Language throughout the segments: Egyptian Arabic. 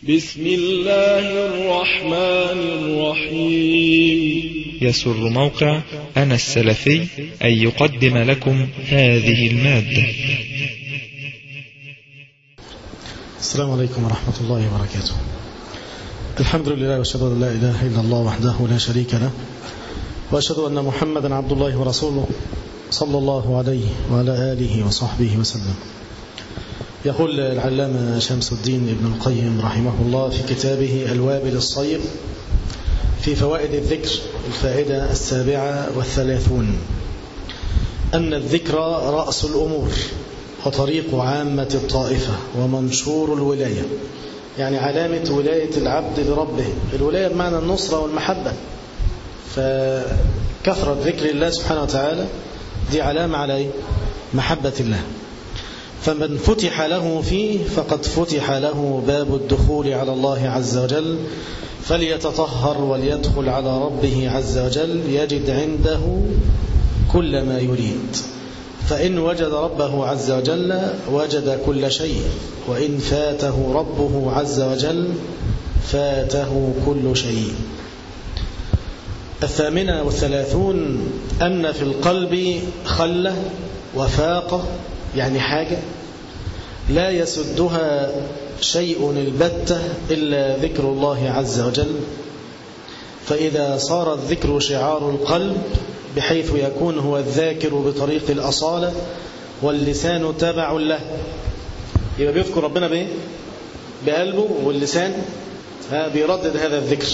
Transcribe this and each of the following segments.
بسم الله الرحمن الرحيم يسر موقع أنا السلفي أن يقدم لكم هذه المادة السلام عليكم ورحمة الله وبركاته الحمد لله وأشهد أن لا إله إلا الله وحده لا شريك له وأشهد أن محمدا عبد الله ورسوله صلى الله عليه وعلى آله وصحبه وسلم يقول العلامة شمس الدين ابن القيم رحمه الله في كتابه الوابل الصيب في فوائد الذكر الفائدة السابعة والثلاثون أن الذكر رأس الأمور وطريق عامة الطائفة ومنشور الولاية يعني علامة ولاية العبد لربه الولاية بمعنى النصرة والمحبة فكثرة ذكر الله سبحانه وتعالى دي علامة على محبة الله فمن فتح له فيه فقد فتح له باب الدخول على الله عز وجل فليتطهر وليدخل على ربه عز وجل يجد عنده كل ما يريد فإن وجد ربه عز وجل وجد كل شيء وإن فاته ربه عز وجل فاته كل شيء الثامنة والثلاثون أن في القلب خلة وفاقة يعني حاجة لا يسدها شيء البتة إلا ذكر الله عز وجل فإذا صار الذكر شعار القلب بحيث يكون هو الذاكر بطريق الأصالة واللسان تبع له يبقى بيذكر ربنا بإيه؟ بقلبه واللسان بيردد هذا الذكر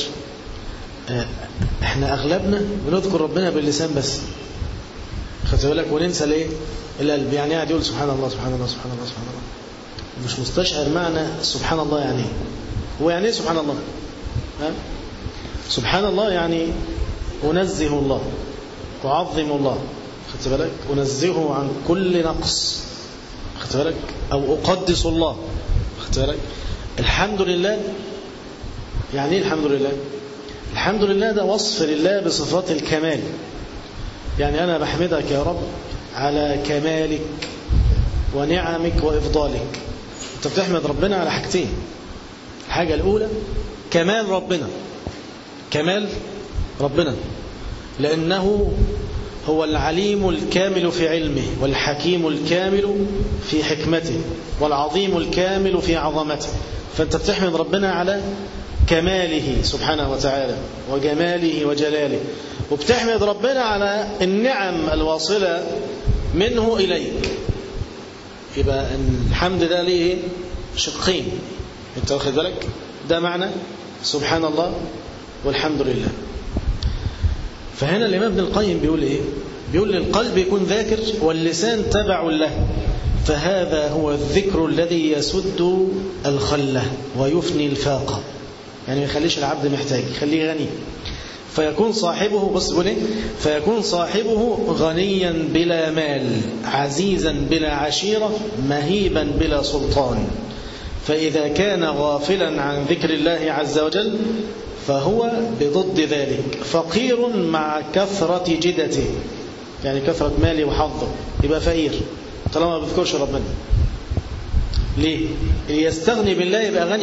احنا أغلبنا بنذكر ربنا باللسان بس خدت بالك وننسى ليه القلب يعني قاعد يقول سبحان الله سبحان الله سبحان الله سبحان الله مش مستشعر معنى سبحان الله يعني ايه هو يعني ايه سبحان الله ها؟ سبحان الله يعني أنزه الله أعظم الله خدت بالك أنزهه عن كل نقص خدت بالك أو أقدس الله خدت بالك الحمد لله يعني ايه الحمد لله الحمد لله ده وصف لله بصفات الكمال يعني أنا بحمدك يا رب على كمالك ونعمك وإفضالك أنت بتحمد ربنا على حاجتين الحاجة الأولى كمال ربنا كمال ربنا لأنه هو العليم الكامل في علمه والحكيم الكامل في حكمته والعظيم الكامل في عظمته فأنت بتحمد ربنا على كماله سبحانه وتعالى وجماله وجلاله وبتحمد ربنا على النعم الواصلة منه إليك يبقى الحمد ده ليه شقين انت واخد بالك ده معنى سبحان الله والحمد لله فهنا الإمام ابن القيم بيقول إيه بيقول القلب يكون ذاكر واللسان تبع له فهذا هو الذكر الذي يسد الخلة ويفني الفاقة يعني ما يخليش العبد محتاج يخليه غني فيكون صاحبه بص بيقول ايه فيكون صاحبه غنيا بلا مال عزيزا بلا عشيرة مهيبا بلا سلطان فإذا كان غافلا عن ذكر الله عز وجل فهو بضد ذلك فقير مع كثرة جدته يعني كثرة ماله وحظه يبقى فقير طالما ما بيذكرش ربنا ليه يستغني بالله يبقى غني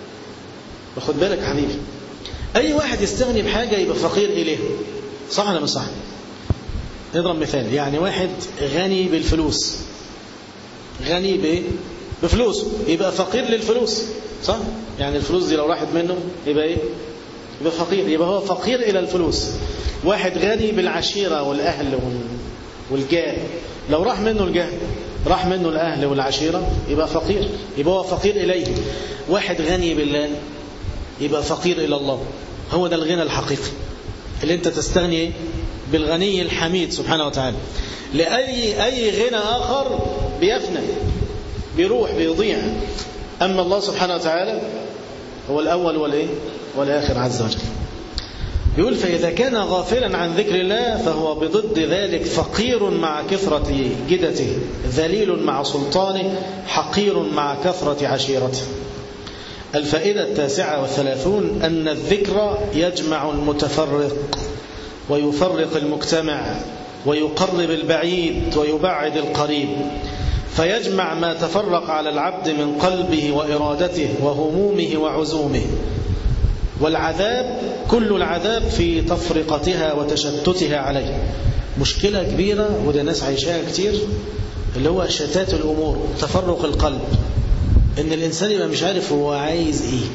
وخد بالك يا حبيبي أي واحد يستغني بحاجة يبقى فقير إليه صح ولا مش صح نضرب مثال يعني واحد غني بالفلوس غني ب بفلوسه يبقى فقير للفلوس صح يعني الفلوس دي لو راحت منه يبقى ايه يبقى فقير يبقى هو فقير إلى الفلوس واحد غني بالعشيرة والأهل والجاه لو راح منه الجاه راح منه الأهل والعشيرة يبقى فقير يبقى هو فقير إليه واحد غني بالله يبقى فقير إلى الله هو ده الغنى الحقيقي اللي انت تستغني بالغني الحميد سبحانه وتعالى لأي أي غنى آخر بيفنى بيروح بيضيع أما الله سبحانه وتعالى هو الأول والإيه والآخر عز وجل يقول فإذا كان غافلا عن ذكر الله فهو بضد ذلك فقير مع كثرة جدته ذليل مع سلطانه حقير مع كثرة عشيرته الفائدة التاسعة والثلاثون أن الذكر يجمع المتفرق ويفرق المجتمع ويقرب البعيد ويبعد القريب فيجمع ما تفرق على العبد من قلبه وإرادته وهمومه وعزومه والعذاب كل العذاب في تفرقتها وتشتتها عليه مشكلة كبيرة وده ناس عايشاها كتير اللي هو شتات الأمور تفرق القلب إن الإنسان يبقى مش عارف هو عايز إيه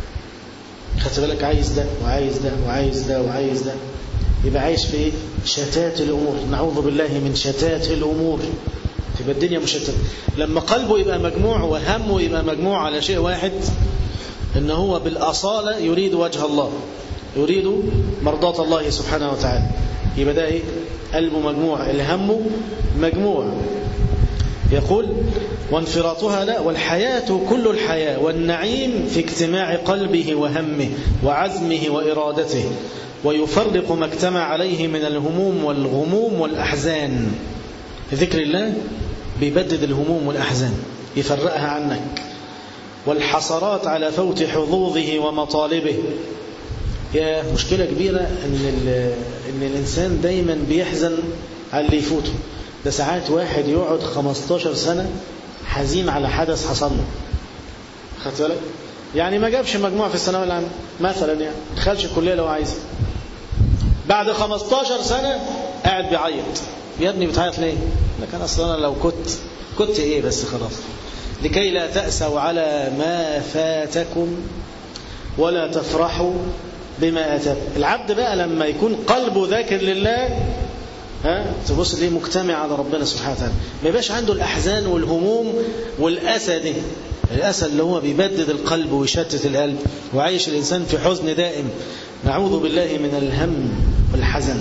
خدت بالك عايز ده وعايز ده وعايز ده وعايز ده يبقى عايش في إيه؟ شتات الأمور نعوذ بالله من شتات الأمور تبقى الدنيا مشتتة لما قلبه يبقى مجموع وهمه يبقى مجموع على شيء واحد إن هو بالأصالة يريد وجه الله يريد مرضاة الله سبحانه وتعالى يبقى ده إيه؟ قلبه مجموع الهم مجموع يقول وانفراطها لا والحياة كل الحياة والنعيم في اجتماع قلبه وهمه وعزمه وإرادته ويفرق ما اجتمع عليه من الهموم والغموم والأحزان ذكر الله بيبدد الهموم والأحزان يفرقها عنك والحسرات على فوت حظوظه ومطالبه يا مشكلة كبيرة إن, إن الإنسان دايما بيحزن على اللي يفوته ده ساعات واحد يقعد 15 سنة حزين على حدث حصل له خدت بالك؟ يعني ما جابش مجموع في الثانوية العامة مثلا يعني ما دخلش الكلية لو عايز بعد 15 سنة قاعد بيعيط يا ابني بتعيط ليه؟ لكن اصلا انا لو كنت كنت ايه بس خلاص لكي لا تأسوا على ما فاتكم ولا تفرحوا بما أتاكم العبد بقى لما يكون قلبه ذاكر لله ها تبص ليه مجتمع على ربنا سبحانه وتعالى ما يبقاش عنده الأحزان والهموم والأسى دي الأسى اللي هو بيبدد القلب ويشتت القلب وعايش الإنسان في حزن دائم نعوذ بالله من الهم والحزن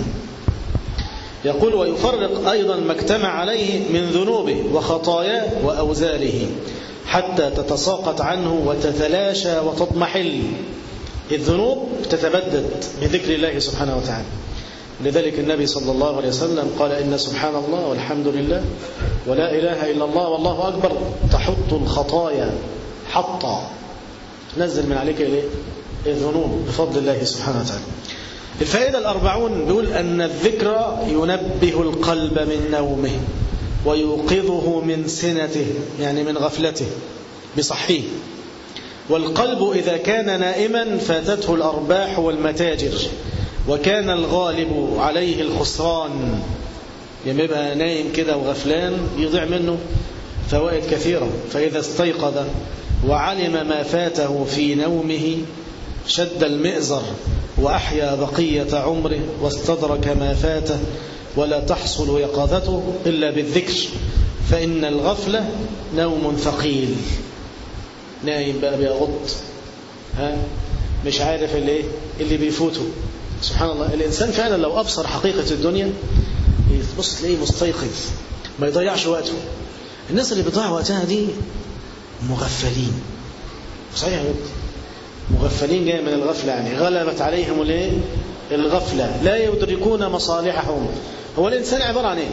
يقول ويفرق أيضا ما اجتمع عليه من ذنوبه وخطاياه وأوزاره حتى تتساقط عنه وتتلاشى وتضمحل الذنوب تتبدد بذكر الله سبحانه وتعالى لذلك النبي صلى الله عليه وسلم قال إن سبحان الله والحمد لله ولا إله إلا الله والله أكبر تحط الخطايا حطا نزل من عليك إليه الذنوب بفضل الله سبحانه وتعالى الفائدة الأربعون بيقول أن الذكر ينبه القلب من نومه ويوقظه من سنته يعني من غفلته بصحيه والقلب إذا كان نائما فاتته الأرباح والمتاجر وكان الغالب عليه الخسران لما يبقى نايم كده وغفلان يضيع منه فوائد كثيرة فإذا استيقظ وعلم ما فاته في نومه شد المئزر وأحيا بقية عمره واستدرك ما فاته ولا تحصل يقظته إلا بالذكر فإن الغفلة نوم ثقيل نايم بقى بيغط ها مش عارف اللي اللي بيفوته سبحان الله الإنسان فعلا لو أبصر حقيقة الدنيا بص تلاقيه مستيقظ ما يضيعش وقته الناس اللي بتضيع وقتها دي مغفلين صحيح يا مغفلين جاي من الغفلة يعني غلبت عليهم الايه الغفلة لا يدركون مصالحهم هو الإنسان عبارة عن ايه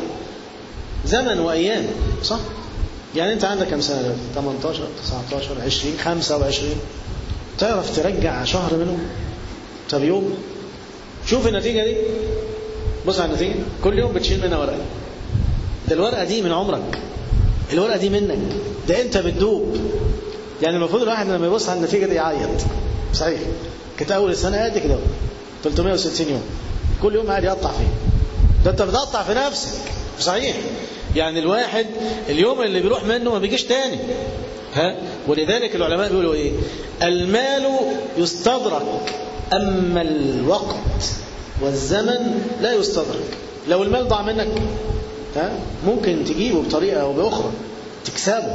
زمن وأيام صح يعني أنت عندك كم سنة دلوقتي 18 19 20 25 تعرف ترجع شهر منهم طب يوم شوف النتيجة دي بص على النتيجة كل يوم بتشيل منها ورقة ده الورقة دي من عمرك الورقة دي منك ده أنت بتدوب يعني المفروض الواحد لما يبص على النتيجة دي يعيط صحيح كنت أول السنة قد كده 360 يوم كل يوم قاعد يقطع فيه ده أنت بتقطع في نفسك صحيح يعني الواحد اليوم اللي بيروح منه ما بيجيش تاني ها ولذلك العلماء بيقولوا ايه المال يستدرك أما الوقت والزمن لا يستدرك لو المال ضاع منك ها ممكن تجيبه بطريقة أو بأخرى تكسبه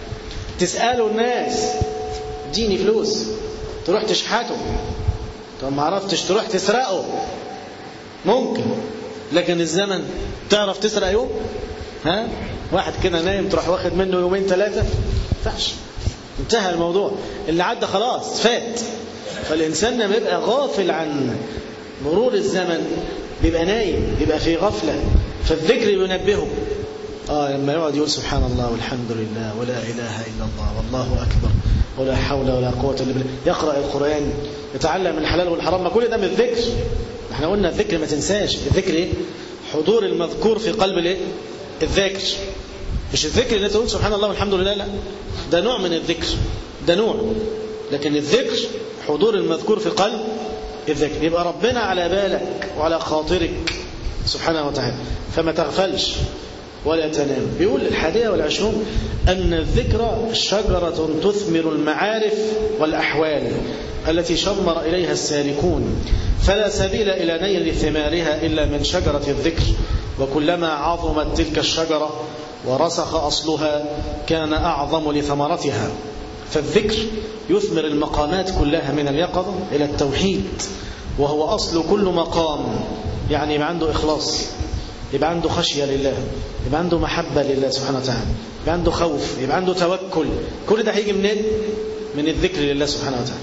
تسأله الناس اديني فلوس تروح تشحته طب ما عرفتش تروح تسرقه ممكن لكن الزمن تعرف تسرق يوم ها واحد كده نايم تروح واخد منه يومين ثلاثة فعش انتهى الموضوع اللي عدى خلاص فات فالإنسان لما يبقى غافل عن مرور الزمن بيبقى نايم بيبقى في غفلة فالذكر ينبهه آه لما يقعد يقول سبحان الله والحمد لله ولا إله إلا الله والله أكبر ولا حول ولا قوة إلا بالله يقرأ القرآن يتعلم الحلال والحرام ما كل ده من الذكر احنا قلنا الذكر ما تنساش الذكر ايه حضور المذكور في قلب الايه الذاكر مش الذكر اللي تقول سبحان الله والحمد لله لا ده نوع من الذكر ده نوع لكن الذكر حضور المذكور في قلب الذكر يبقى ربنا على بالك وعلى خاطرك سبحانه وتعالى فما تغفلش ولا تنام بيقول الحادية والعشرون أن الذكر شجرة تثمر المعارف والأحوال التي شمر إليها السالكون فلا سبيل إلى نيل ثمارها إلا من شجرة الذكر وكلما عظمت تلك الشجرة ورسخ أصلها كان أعظم لثمرتها فالذكر يثمر المقامات كلها من اليقظة إلى التوحيد وهو أصل كل مقام يعني يبقى عنده إخلاص يبقى عنده خشية لله يبقى عنده محبة لله سبحانه وتعالى يبقى عنده خوف يبقى عنده توكل كل ده هيجي منين؟ من الذكر لله سبحانه وتعالى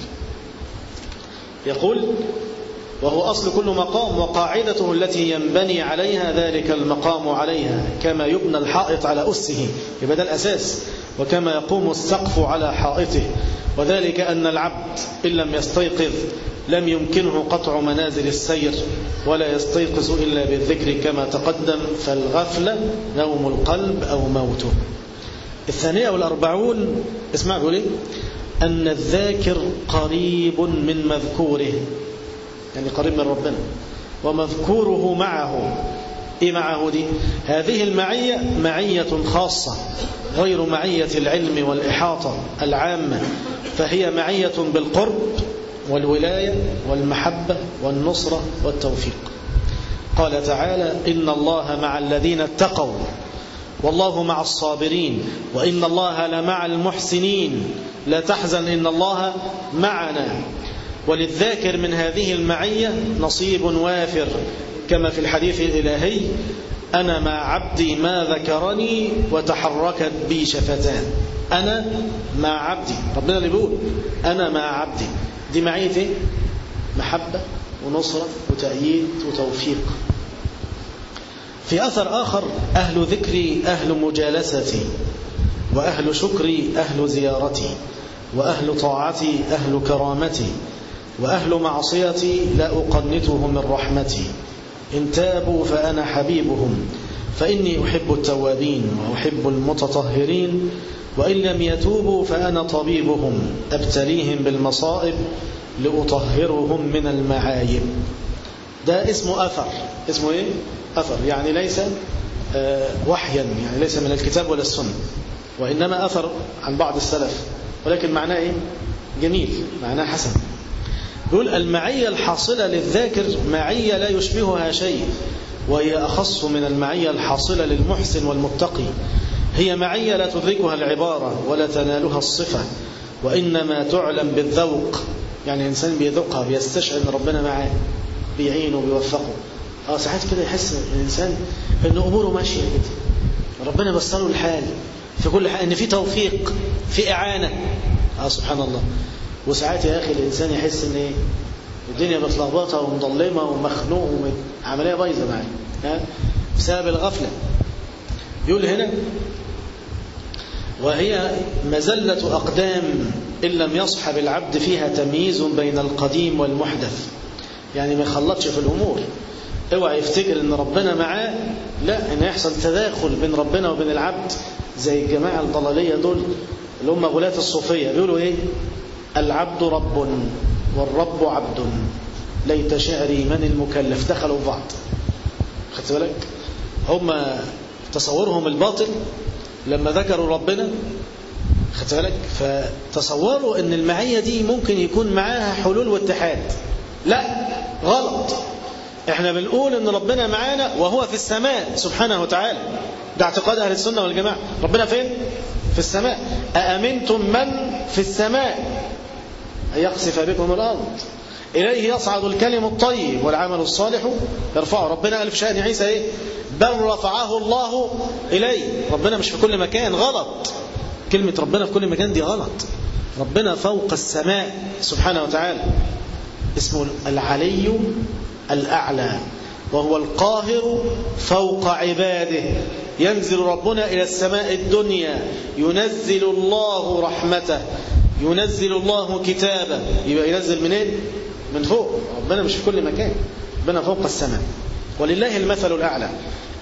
يقول وهو أصل كل مقام وقاعدته التي ينبني عليها ذلك المقام عليها كما يبنى الحائط على أسه يبقى ده الأساس وكما يقوم السقف على حائطه وذلك أن العبد إن لم يستيقظ لم يمكنه قطع منازل السير ولا يستيقظ إلا بالذكر كما تقدم فالغفلة نوم القلب أو موته الثانية والأربعون اسمع بيقول أن الذاكر قريب من مذكوره يعني قريب من ربنا ومذكوره معه إيه معه دي هذه المعية معية خاصة غير معية العلم والإحاطة العامة فهي معية بالقرب والولاية والمحبة والنصرة والتوفيق قال تعالى إن الله مع الذين اتقوا والله مع الصابرين وإن الله لمع المحسنين لا تحزن إن الله معنا وللذاكر من هذه المعية نصيب وافر كما في الحديث الإلهي أنا مع عبدي ما ذكرني وتحركت بي شفتان أنا مع عبدي ربنا اللي بيقول أنا مع عبدي دي معية ايه؟ محبة ونصرة وتأييد وتوفيق في أثر آخر أهل ذكري أهل مجالستي وأهل شكري أهل زيارتي وأهل طاعتي أهل كرامتي وأهل معصيتي لا أقنتهم من رحمتي إن تابوا فأنا حبيبهم فإني أحب التوابين وأحب المتطهرين وإن لم يتوبوا فأنا طبيبهم أبتليهم بالمصائب لأطهرهم من المعايب ده اسمه أثر اسمه إيه؟ أثر يعني ليس وحيا يعني ليس من الكتاب ولا السنة وإنما أثر عن بعض السلف ولكن معناه إيه؟ جميل معناه حسن يقول المعية الحاصلة للذاكر معية لا يشبهها شيء وهي أخص من المعية الحاصلة للمحسن والمتقي هي معية لا تدركها العبارة ولا تنالها الصفة وإنما تعلم بالذوق يعني الإنسان بيذوقها بيستشعر أن ربنا معاه بيعينه بيوفقه اه ساعات كده يحس الإنسان أن أموره ماشية كده ربنا بصله الحال في كل حال أن في توفيق في إعانة اه سبحان الله وساعات يا أخي الإنسان يحس أن إيه الدنيا متلخبطة ومضلمة ومخنوق وعملية بايظة معاه ها بسبب الغفلة يقول هنا وهي مزلة أقدام إن لم يصحب العبد فيها تمييز بين القديم والمحدث يعني ما يخلطش في الأمور اوعى يفتكر ان ربنا معاه لا ان يحصل تداخل بين ربنا وبين العبد زي الجماعة الضلالية دول اللي هم غلاة الصوفية بيقولوا ايه العبد رب والرب عبد ليت شعري من المكلف دخلوا في بعض خدت بالك هم تصورهم الباطل لما ذكروا ربنا خدت بالك فتصوروا ان المعية دي ممكن يكون معاها حلول واتحاد لا غلط احنا بنقول ان ربنا معانا وهو في السماء سبحانه وتعالى ده اعتقاد اهل السنة والجماعة ربنا فين في السماء أأمنتم من في السماء أن يقصف بكم الأرض إليه يصعد الكلم الطيب والعمل الصالح يرفعه ربنا قال في شأن عيسى إيه بل رفعه الله إليه ربنا مش في كل مكان غلط كلمة ربنا في كل مكان دي غلط ربنا فوق السماء سبحانه وتعالى اسمه العلي الأعلى وهو القاهر فوق عباده ينزل ربنا إلى السماء الدنيا ينزل الله رحمته ينزل الله كتابه يبقى ينزل منين من فوق ربنا مش في كل مكان ربنا فوق السماء ولله المثل الأعلى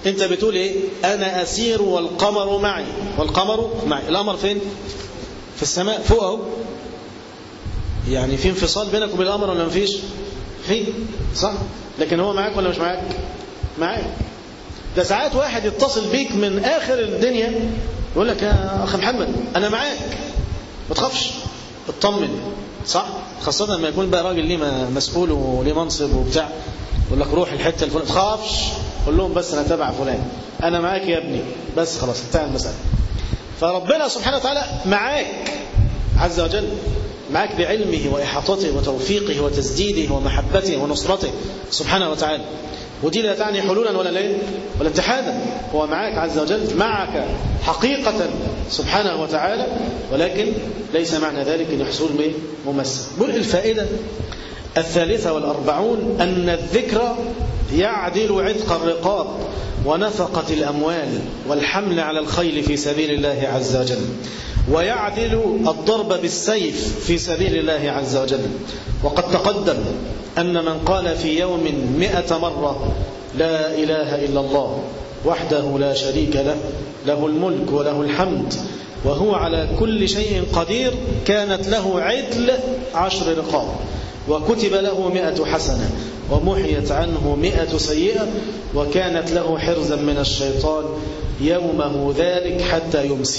انت بتقول ايه انا اسير والقمر معي والقمر معي القمر فين في السماء فوق اهو يعني في انفصال بينك وبين القمر ولا مفيش في صح لكن هو معاك ولا مش معاك معاك ده ساعات واحد يتصل بيك من اخر الدنيا يقول لك يا اخ محمد انا معاك ما تخافش اطمن صح خاصة لما يكون بقى راجل ليه مسؤول وليه منصب وبتاع يقول لك روح الحتة الفلانية ما تخافش قول لهم بس انا تبع فلان انا معاك يا ابني بس خلاص انتهى المسألة فربنا سبحانه وتعالى معاك عز وجل معاك بعلمه وإحاطته وتوفيقه وتسديده ومحبته ونصرته سبحانه وتعالى ودي لا تعني حلولا ولا ليه ولا اتحادا هو معك عز وجل معك حقيقة سبحانه وتعالى ولكن ليس معنى ذلك أن يحصل ممثل بل الفائدة الثالثة والأربعون أن الذكر يعدل عتق الرقاب ونفقة الأموال والحمل على الخيل في سبيل الله عز وجل ويعدل الضرب بالسيف في سبيل الله عز وجل وقد تقدم أن من قال في يوم مئة مرة لا إله إلا الله وحده لا شريك له له الملك وله الحمد وهو على كل شيء قدير كانت له عدل عشر رقاب وكتب له مئة حسنة ومحيت عنه مئة سيئة وكانت له حرزا من الشيطان يومه ذلك حتى يمسي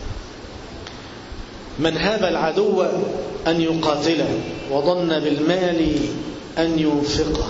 من هاب العدو أن يقاتله وظن بالمال أن ينفقه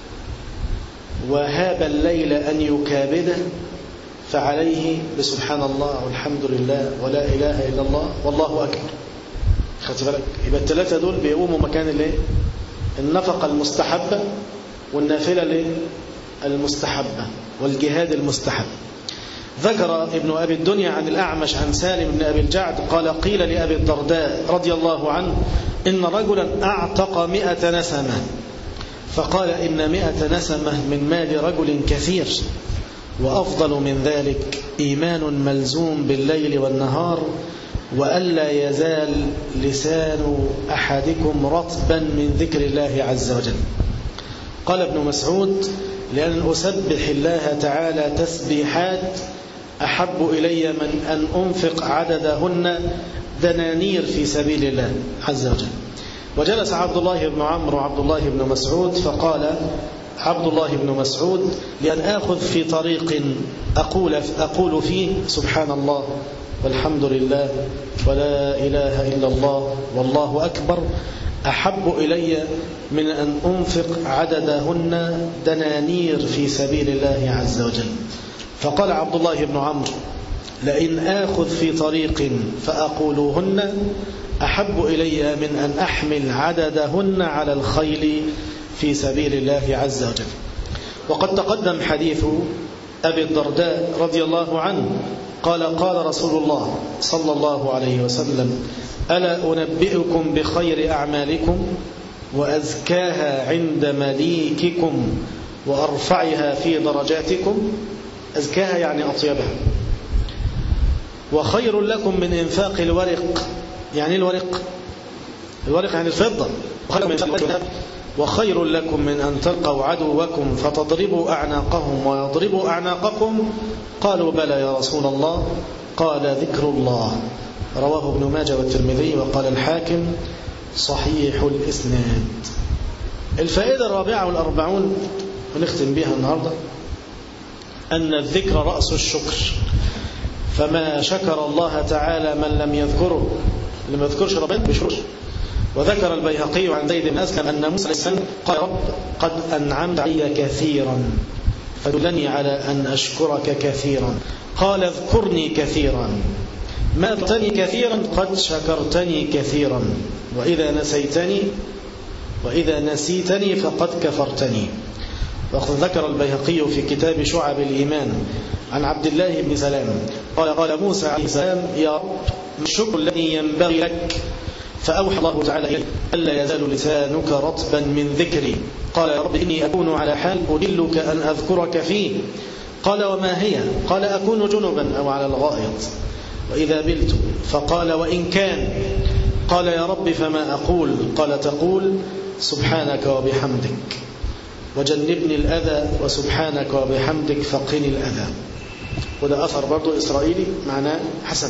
وهاب الليل أن يكابده فعليه بسبحان الله والحمد لله ولا إله إلا الله والله أكبر خدت بالك يبقى الثلاثة دول بيقوموا مكان الايه النفقة المستحبة والنافلة الايه المستحبة والجهاد المستحب ذكر ابن أبي الدنيا عن الأعمش عن سالم بن أبي الجعد قال قيل لأبي الدرداء رضي الله عنه إن رجلا أعتق مئة نسمة فقال إن مئة نسمة من مال رجل كثير وأفضل من ذلك إيمان ملزوم بالليل والنهار وألا يزال لسان أحدكم رطبا من ذكر الله عز وجل قال ابن مسعود لأن أسبح الله تعالى تسبيحات أحب إلي من أن أنفق عددهن دنانير في سبيل الله عز وجل وجلس عبد الله بن عمرو وعبد الله بن مسعود فقال عبد الله بن مسعود لأن آخذ في طريق أقول, أقول فيه سبحان الله والحمد لله ولا إله إلا الله والله أكبر أحب إلي من أن أنفق عددهن دنانير في سبيل الله عز وجل فقال عبد الله بن عمرو لئن آخذ في طريق فأقولهن أحب إلي من أن أحمل عددهن على الخيل في سبيل الله عز وجل وقد تقدم حديث أبي الدرداء رضي الله عنه قال قال رسول الله صلى الله عليه وسلم ألا أنبئكم بخير أعمالكم وأزكاها عند مليككم وأرفعها في درجاتكم أزكاها يعني أطيبها وخير لكم من إنفاق الورق يعني الورق الورق يعني الفضة وخير, من وخير لكم من أن تلقوا عدوكم فتضربوا أعناقهم ويضربوا أعناقكم قالوا بلى يا رسول الله قال ذكر الله رواه ابن ماجه والترمذي وقال الحاكم صحيح الإسناد الفائدة الرابعة والأربعون ونختم بها النهاردة أن الذكر رأس الشكر فما شكر الله تعالى من لم يذكره لم يذكرش ربنا بشكر وذكر البيهقي عن زيد بن أسلم أن موسى السلام قال رب قد أنعمت علي كثيرا فدلني على أن أشكرك كثيرا قال اذكرني كثيرا ما ذكرتني كثيرا قد شكرتني كثيرا وإذا نسيتني وإذا نسيتني فقد كفرتني وقد ذكر البيهقي في كتاب شعب الإيمان عن عبد الله بن سلام قال قال موسى عليه السلام يا رب الشكر الذي ينبغي لك فأوحى الله تعالى إليه ألا يزال لسانك رطبا من ذكري قال يا رب إني أكون على حال أدلك أن أذكرك فيه قال وما هي قال أكون جنبا أو على الغائط وإذا بلت فقال وإن كان قال يا رب فما أقول قال تقول سبحانك وبحمدك وجنبني الأذى وسبحانك وبحمدك فقني الأذى وده أثر برضو إسرائيلي معناه حسن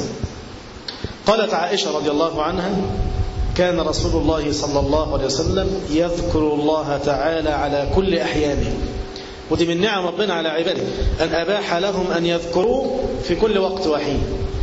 قالت عائشة رضي الله عنها كان رسول الله صلى الله عليه وسلم يذكر الله تعالى على كل أحيانه ودي من نعم ربنا على عباده أن أباح لهم أن يذكروه في كل وقت وحين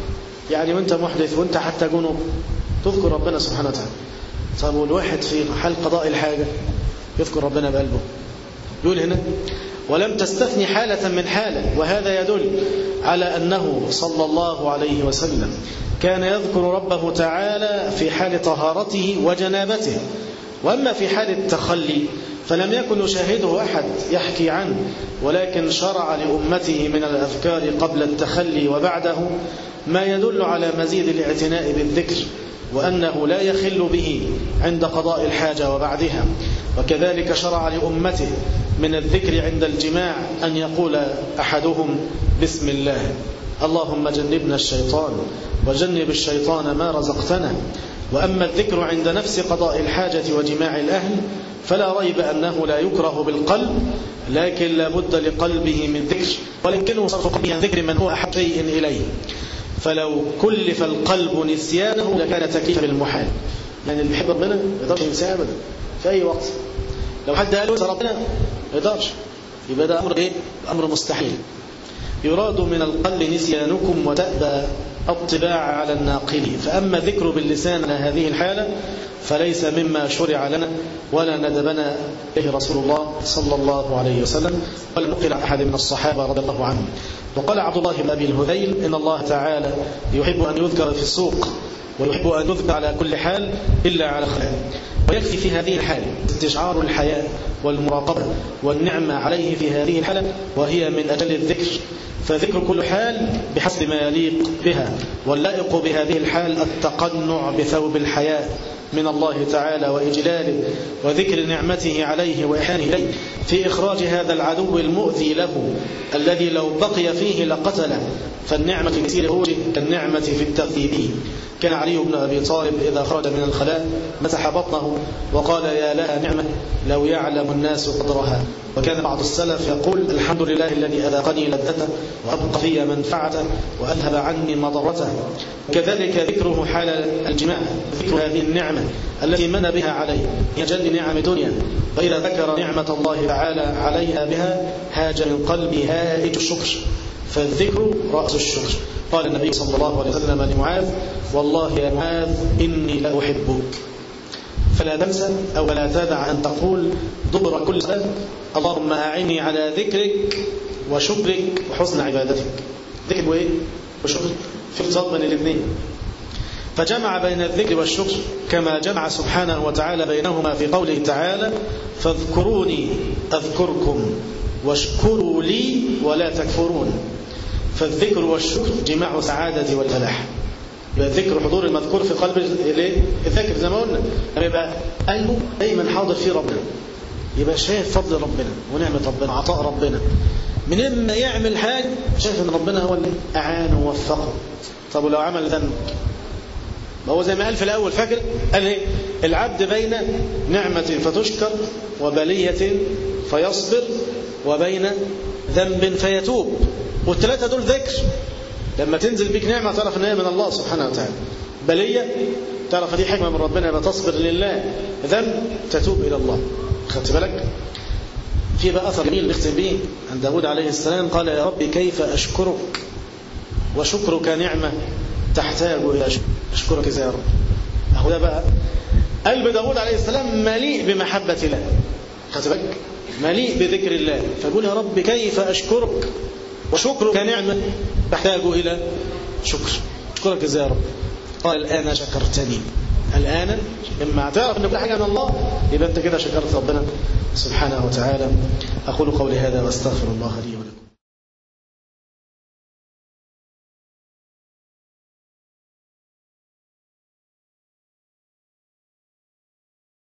يعني وانت محدث وانت حتى جنوب تذكر ربنا سبحانه وتعالى طب والواحد في حال قضاء الحاجة يذكر ربنا بقلبه يقول هنا ولم تستثني حالة من حالة وهذا يدل على أنه صلى الله عليه وسلم كان يذكر ربه تعالى في حال طهارته وجنابته وأما في حال التخلي فلم يكن يشاهده أحد يحكي عنه ولكن شرع لأمته من الأذكار قبل التخلي وبعده ما يدل على مزيد الاعتناء بالذكر وأنه لا يخل به عند قضاء الحاجة وبعدها وكذلك شرع لأمته من الذكر عند الجماع أن يقول أحدهم بسم الله اللهم جنبنا الشيطان وجنب الشيطان ما رزقتنا وأما الذكر عند نفس قضاء الحاجة وجماع الأهل فلا ريب أنه لا يكره بالقلب لكن لا بد لقلبه من ذكر ولكنه صرف قلبه عن ذكر من هو أحب شيء إليه فلو كلف القلب نسيانه لكان تكليفا بالمحال يعني اللي بيحب ربنا ما يقدرش ينساه ابدا في اي وقت لو حد قال له ربنا ما يقدرش يبقى ده امر ايه امر مستحيل يراد من القلب نسيانكم وتأبى الطباع على الناقل فأما ذكر باللسان على هذه الحالة فليس مما شرع لنا ولا ندبنا به رسول الله صلى الله عليه وسلم ولا نقل أحد من الصحابة رضي الله عنهم وقال عبد الله بن أبي الهذيل إن الله تعالى يحب أن يذكر في السوق ويحب أن يذكر على كل حال إلا على خير ويكفي في هذه الحال استشعار الحياة والمراقبة والنعمة عليه في هذه الحالة وهي من أجل الذكر فذكر كل حال بحسب ما يليق بها واللائق بهذه الحال التقنع بثوب الحياة من الله تعالى وإجلاله وذكر نعمته عليه وإحسانه إليه في إخراج هذا العدو المؤذي له الذي لو بقي فيه لقتله فالنعمة في كثير هوجه كالنعمة في التغذيب كان علي بن أبي طالب إذا خرج من الخلاء مسح بطنه وقال يا لها نعمة لو يعلم الناس قدرها وكان بعض السلف يقول الحمد لله الذي أذاقني لذته وأبقى في منفعته وأذهب عني مضرته كذلك ذكره حال الجماع ذكر هذه النعمة التي من بها عليه هي جل نعم دنيا فإذا ذكر نعمة الله تعالى عليها بها هاج من قلبه هائج الشكر فالذكر رأس الشكر قال النبي صلى الله عليه وسلم لمعاذ والله يا معاذ إني لأحبك فلا تنسى أو لا تدع أن تقول دبر كل صلاة اللهم أعني على ذكرك وشكرك وحسن عبادتك ذكر وإيه؟ وشكر في اقتصاد بين الاثنين فجمع بين الذكر والشكر كما جمع سبحانه وتعالى بينهما في قوله تعالى فاذكروني أذكركم واشكروا لي ولا تكفرون فالذكر والشكر جماع السعادة والفلاح يبقى الذكر حضور المذكور في قلب الذاكر زي ما قلنا لما يبقى قلبه دايما حاضر فيه ربنا يبقى شايف فضل ربنا ونعمة ربنا عطاء ربنا من اما يعمل حاجة شايف ان ربنا هو اللي أعانه ووفقه طب ولو عمل ذنب ما هو زي ما قال في الأول فاكر قال ايه العبد بين نعمة فتشكر وبلية فيصبر وبين ذنب فيتوب والثلاثة دول ذكر لما تنزل بك نعمة تعرف ان هي من الله سبحانه وتعالى بلية تعرف دي حكمة من ربنا بتصبر لله ذنب تتوب إلى الله خدت بالك في بقى أثر جميل نختم به عن داود عليه السلام قال يا ربي كيف أشكرك وشكرك نعمة تحتاج إلى شكر أشكرك إزاي يا رب أهو ده بقى قلب داود عليه السلام مليء بمحبة الله خدت بالك مليء بذكر الله فيقول يا رب كيف أشكرك وشكرك نعمة تحتاج إلى شكر أشكرك إزاي يا رب قال الآن شكرتني الآن لما تعرف أن كل حاجة من الله يبقى أنت كده شكرت ربنا سبحانه وتعالى أقول قولي هذا واستغفر الله لي ولكم